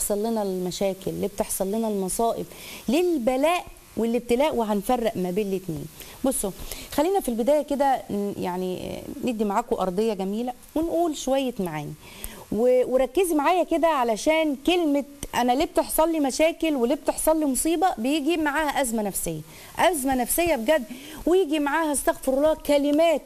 بتحصل لنا المشاكل ليه بتحصل لنا المصائب ليه البلاء والابتلاء وهنفرق ما بين الاثنين بصوا خلينا في البدايه كده ن- يعني آه، ندي معاكم ارضيه جميله ونقول شويه معاني و- وركزي معايا كده علشان كلمه انا ليه بتحصل لي مشاكل وليه بتحصل لي مصيبه بيجي معاها ازمه نفسيه ازمه نفسيه بجد ويجي معاها استغفر الله كلمات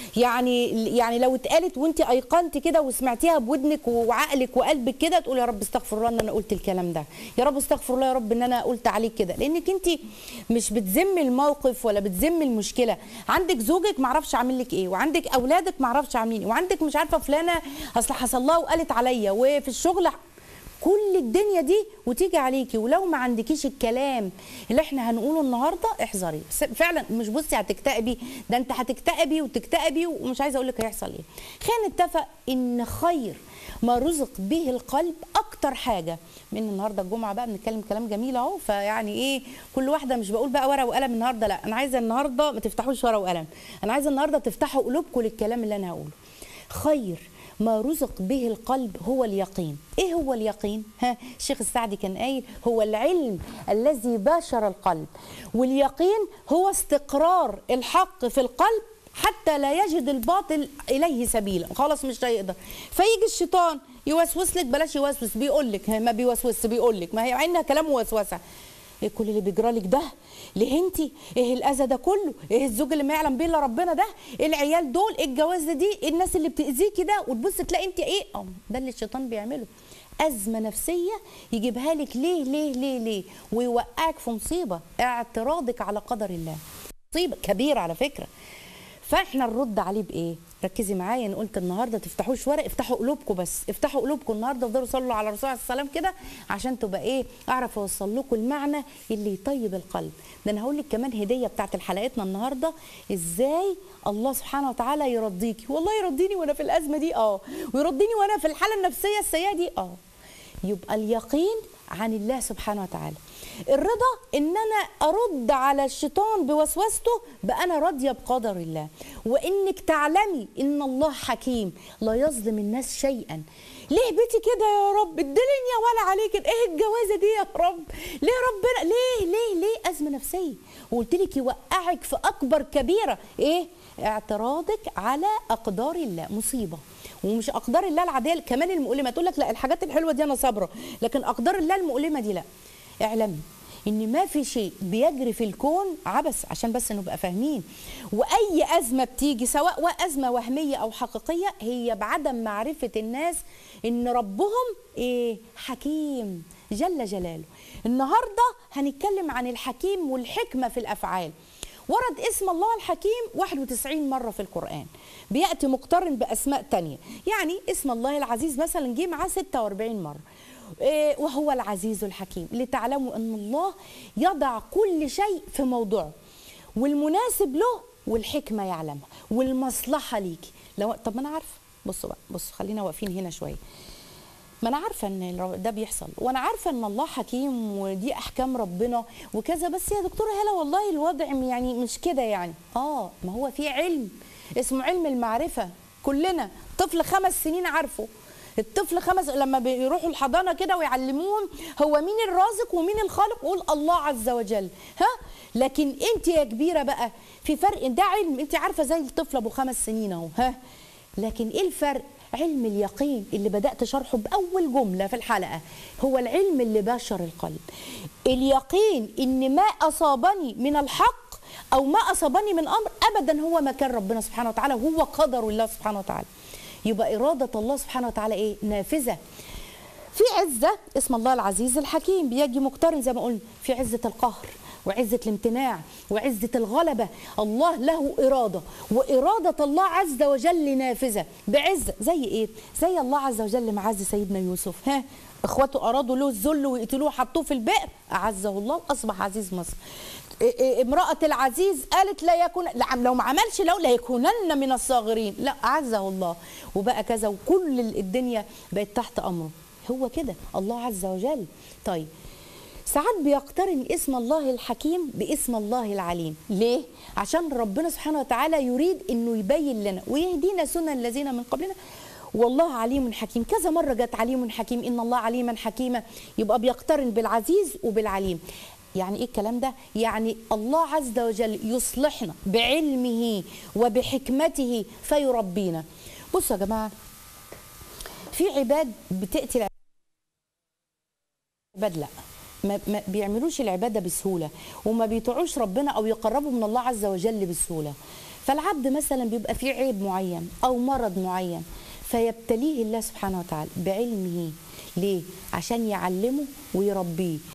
يعني يعني لو اتقالت وانت ايقنت كده وسمعتيها بودنك وعقلك وقلبك كده تقول يا رب استغفر الله ان انا قلت الكلام ده يا رب استغفر الله يا رب ان انا قلت عليك كده لانك انت مش بتذمي الموقف ولا بتذمي المشكله عندك زوجك ما عرفش عامل لك ايه وعندك اولادك ما عرفش عاملين ايه وعندك مش عارفه فلانه اصل حصل لها وقالت عليا وفي الشغل كل الدنيا دي وتيجي عليكي ولو ما عندكيش الكلام اللي احنا هنقوله النهارده احذري س- فعلا مش بصي هتكتئبي ده انت هتكتئبي وتكتئبي ومش عايزه اقول لك هيحصل ايه خلينا نتفق ان خير ما رزق به القلب اكتر حاجه من النهارده الجمعه بقى بنتكلم كلام جميل اهو فيعني ايه كل واحده مش بقول بقى ورقه وقلم النهارده لا انا عايزه النهارده ما تفتحوش ورقه وقلم انا عايزه النهارده تفتحوا قلوبكم للكلام اللي انا هقوله خير ما رزق به القلب هو اليقين ايه هو اليقين ها الشيخ السعدي كان قايل هو العلم الذي باشر القلب واليقين هو استقرار الحق في القلب حتى لا يجد الباطل اليه سبيلا خلاص مش هيقدر فيجي الشيطان يوسوس لك بلاش يوسوس بيقول لك ما بيوسوس بيقول لك ما هي عينها كلام وسوسه ايه كل اللي بيجرى لك ده ليه انت ايه الاذى ده كله ايه الزوج اللي ما يعلم بيه الا ربنا ده ايه العيال دول ايه الجوازه دي ايه الناس اللي بتاذيكي ده وتبص تلاقي انت ايه اه ده اللي الشيطان بيعمله ازمه نفسيه يجيبها لك ليه ليه ليه ليه ويوقعك في مصيبه اعتراضك على قدر الله مصيبه كبيره على فكره فاحنا نرد عليه بايه ركزي معايا انا قلت النهارده تفتحوش ورق افتحوا قلوبكم بس افتحوا قلوبكم النهارده افضلوا صلوا على الرسول عليه السلام كده عشان تبقى ايه اعرف اوصل لكم المعنى اللي يطيب القلب ده انا هقول لك كمان هديه بتاعت حلقتنا النهارده ازاي الله سبحانه وتعالى يرضيكي والله يرضيني وانا في الازمه دي اه ويرضيني وانا في الحاله النفسيه السيئه دي اه يبقى اليقين عن الله سبحانه وتعالى الرضا ان انا ارد على الشيطان بوسوسته بقى انا راضيه بقدر الله وانك تعلمي ان الله حكيم لا يظلم الناس شيئا ليه بيتي كده يا رب الدنيا ولا عليك ايه الجوازه دي يا رب ليه ربنا ليه ليه ليه ازمه نفسيه وقلت لك يوقعك في اكبر كبيره ايه اعتراضك على اقدار الله مصيبه ومش اقدار الله العاديه كمان المؤلمه تقول لك لا الحاجات الحلوه دي انا صابره لكن اقدار الله المؤلمه دي لا اعلمي ان ما في شيء بيجري في الكون عبث عشان بس نبقى فاهمين واي ازمه بتيجي سواء ازمه وهميه او حقيقيه هي بعدم معرفه الناس ان ربهم ايه حكيم جل جلاله النهارده هنتكلم عن الحكيم والحكمه في الافعال ورد اسم الله الحكيم 91 مرة في القرآن بيأتي مقترن بأسماء تانية يعني اسم الله العزيز مثلا جه معاه 46 مرة إيه وهو العزيز الحكيم لتعلموا أن الله يضع كل شيء في موضوعه والمناسب له والحكمة يعلمها والمصلحة ليكي لو طب ما أنا عارفة بصوا بقى بصوا خلينا واقفين هنا شوية ما انا عارفه ان ده بيحصل وانا عارفه ان الله حكيم ودي احكام ربنا وكذا بس يا دكتوره هلا والله الوضع يعني مش كده يعني اه ما هو في علم اسمه علم المعرفه كلنا طفل خمس سنين عارفه الطفل خمس لما بيروحوا الحضانه كده ويعلموهم هو مين الرازق ومين الخالق يقول الله عز وجل ها لكن انت يا كبيره بقى في فرق ده علم انت عارفه زي الطفل ابو خمس سنين اهو ها لكن ايه الفرق علم اليقين اللي بدأت شرحه بأول جملة في الحلقة هو العلم اللي باشر القلب اليقين إن ما أصابني من الحق أو ما أصابني من أمر أبدا هو مكان ربنا سبحانه وتعالى هو قدر الله سبحانه وتعالى يبقى إرادة الله سبحانه وتعالى إيه نافذة في عزة اسم الله العزيز الحكيم بيجي مقترن زي ما قلنا في عزة القهر وعزة الامتناع وعزة الغلبة الله له إرادة وإرادة الله عز وجل نافذة بعزة زي إيه؟ زي الله عز وجل معز سيدنا يوسف ها اخواته ارادوا له الذل ويقتلوه حطوه في البئر اعزه الله واصبح عزيز مصر امرأة العزيز قالت لا يكون لو ما عملش لو لا يكونن من الصاغرين لا أعزه الله وبقى كذا وكل الدنيا بقت تحت أمره هو كده الله عز وجل طيب ساعات بيقترن اسم الله الحكيم باسم الله العليم ليه عشان ربنا سبحانه وتعالى يريد انه يبين لنا ويهدينا سنن الذين من قبلنا والله عليم حكيم كذا مرة جت عليم حكيم إن الله عليما حكيما يبقى بيقترن بالعزيز وبالعليم يعني ايه الكلام ده يعني الله عز وجل يصلحنا بعلمه وبحكمته فيربينا بصوا يا جماعه في عباد بتاتي العباد لا ما, ما بيعملوش العباده بسهوله وما بيطيعوش ربنا او يقربوا من الله عز وجل بسهوله فالعبد مثلا بيبقى فيه عيب معين او مرض معين فيبتليه الله سبحانه وتعالى بعلمه ليه عشان يعلمه ويربيه